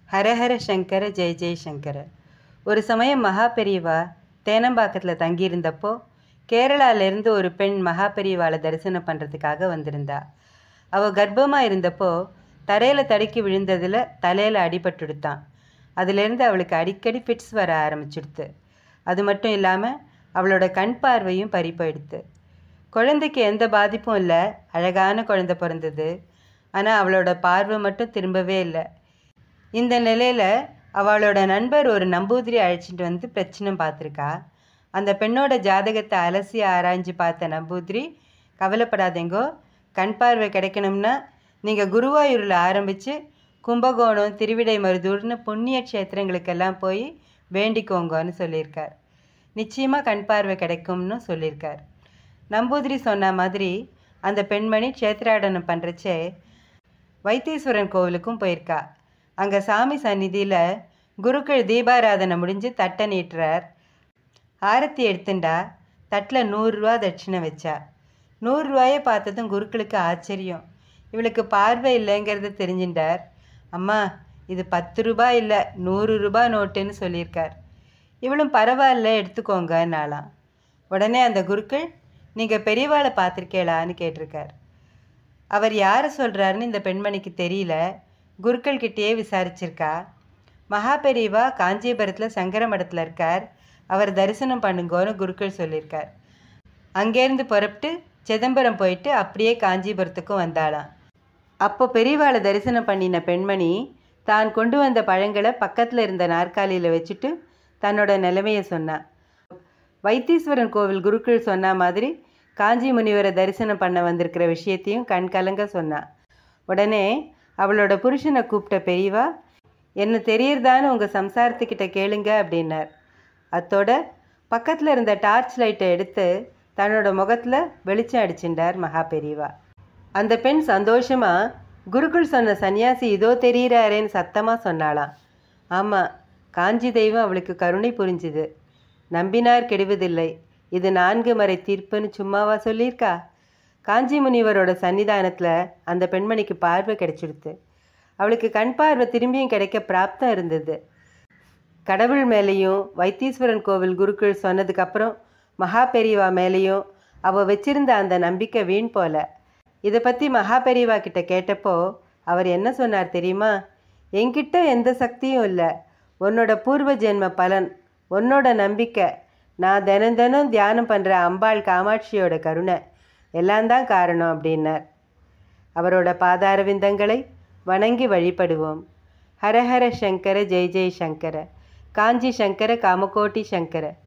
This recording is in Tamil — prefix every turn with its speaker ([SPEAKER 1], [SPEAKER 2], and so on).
[SPEAKER 1] ஹரஹர சங்கர ஜெய ஜெய சங்கர ஒரு சமயம் மகா பெரியவா தேனம்பாக்கத்தில் தங்கியிருந்தப்போ கேரளாலேருந்து ஒரு பெண் மகா பெரியவாளை தரிசனம் பண்ணுறதுக்காக வந்திருந்தா அவள் கர்ப்பமாக இருந்தப்போ தரையில் தடுக்கி விழுந்ததில் தலையில் அடிபட்டுடுத்தான் அதுலேருந்து அவளுக்கு அடிக்கடி ஃபிட்ஸ் வர ஆரம்பிச்சிடுத்து அது மட்டும் இல்லாமல் அவளோட கண் பார்வையும் பறி போயிடுத்து குழந்தைக்கு எந்த பாதிப்பும் இல்லை அழகான குழந்தை பிறந்தது ஆனால் அவளோட பார்வை மட்டும் திரும்பவே இல்லை இந்த நிலையில் அவளோட நண்பர் ஒரு நம்பூதிரி அழைச்சிட்டு வந்து பிரச்சனை பார்த்துருக்கா அந்த பெண்ணோட ஜாதகத்தை அலசி ஆராய்ஞ்சு பார்த்த நம்பூதிரி கவலைப்படாதீங்கோ கண் பார்வை கிடைக்கணும்னா நீங்கள் குருவாயூரில் ஆரம்பித்து கும்பகோணம் திருவிடைமருதூர்னு புண்ணிய க்ஷேத்திரங்களுக்கெல்லாம் போய் வேண்டிக்கோங்கன்னு சொல்லியிருக்கார் நிச்சயமாக கண் பார்வை கிடைக்கும்னு சொல்லியிருக்கார் நம்பூதிரி சொன்ன மாதிரி அந்த பெண்மணி க்ஷேத்ராடனம் பண்ணுறச்சே வைத்தீஸ்வரன் கோவிலுக்கும் போயிருக்கா அங்கே சாமி சந்நிதியில் குருக்கள் தீபாராதனை முடிஞ்சு தட்டை நீட்டுறார் ஆரத்தி எடுத்துண்டா தட்டில் நூறுரூவா தட்சிணை வச்சா நூறுரூவாயை பார்த்ததும் குருக்களுக்கு ஆச்சரியம் இவளுக்கு பார்வை இல்லைங்கிறத தெரிஞ்சின்றார் அம்மா இது பத்து ரூபாய் இல்லை நூறு ரூபாய் நோட்டுன்னு சொல்லியிருக்கார் இவளும் பரவாயில்ல எடுத்துக்கோங்கன்னாலாம் உடனே அந்த குருக்கள் நீங்கள் பெரியவாளை பார்த்துருக்கேளான்னு கேட்டிருக்கார் அவர் யாரை சொல்கிறாருன்னு இந்த பெண்மணிக்கு தெரியல குருக்கள் கிட்டேயே விசாரிச்சிருக்கா மகா பெரியவா காஞ்சிபுரத்தில் சங்கர மடத்தில் இருக்கார் அவர் தரிசனம் பண்ணுங்கோன்னு குருக்கள் சொல்லியிருக்கார் அங்கேருந்து புறப்பட்டு சிதம்பரம் போயிட்டு அப்படியே காஞ்சிபுரத்துக்கும் வந்தாளாம் அப்போ பெரியவாளை தரிசனம் பண்ணின பெண்மணி தான் கொண்டு வந்த பழங்களை பக்கத்தில் இருந்த நாற்காலியில் வச்சுட்டு தன்னோட நிலைமையை சொன்னான் வைத்தீஸ்வரன் கோவில் குருக்கள் சொன்ன மாதிரி காஞ்சி முனிவரை தரிசனம் பண்ண வந்திருக்கிற விஷயத்தையும் கண் கலங்க சொன்னான் உடனே அவளோட புருஷனை கூப்பிட்ட பெரியவா என்ன தெரியறதான்னு உங்கள் சம்சாரத்துக்கிட்ட கேளுங்க அப்படின்னார் அத்தோட பக்கத்தில் இருந்த டார்ச் லைட்டை எடுத்து தன்னோட முகத்தில் வெளிச்சம் அடிச்சின்றார் மகா பெரியவா அந்த பெண் சந்தோஷமாக குருக்கள் சொன்ன சன்னியாசி இதோ தெரிகிறாரேன்னு சத்தமாக சொன்னாளாம் ஆமாம் காஞ்சி தெய்வம் அவளுக்கு கருணை புரிஞ்சுது நம்பினார் கெடுவதில்லை இது நான்கு மறை தீர்ப்புன்னு சும்மாவா சொல்லியிருக்கா காஞ்சி முனிவரோட சன்னிதானத்தில் அந்த பெண்மணிக்கு பார்வை கிடைச்சிடுது அவளுக்கு கண் பார்வை திரும்பியும் கிடைக்க பிராப்தம் இருந்தது கடவுள் மேலேயும் வைத்தீஸ்வரன் கோவில் குருக்கள் சொன்னதுக்கப்புறம் மகா பெரியவா மேலேயும் அவள் வச்சிருந்த அந்த நம்பிக்கை வீண் போல இதை பற்றி மகா பெரியவா கிட்ட கேட்டப்போ அவர் என்ன சொன்னார் தெரியுமா என்கிட்ட எந்த சக்தியும் இல்லை உன்னோட பூர்வ ஜென்ம பலன் உன்னோட நம்பிக்கை நான் தினம் தினம் தியானம் பண்ணுற அம்பாள் காமாட்சியோட கருணை எல்லாம் தான் காரணம் அப்படின்னார் அவரோட பாதார விந்தங்களை வணங்கி வழிபடுவோம் ஹரஹர சங்கர ஜெய் ஜெய் சங்கர காஞ்சி சங்கர காமகோட்டி சங்கர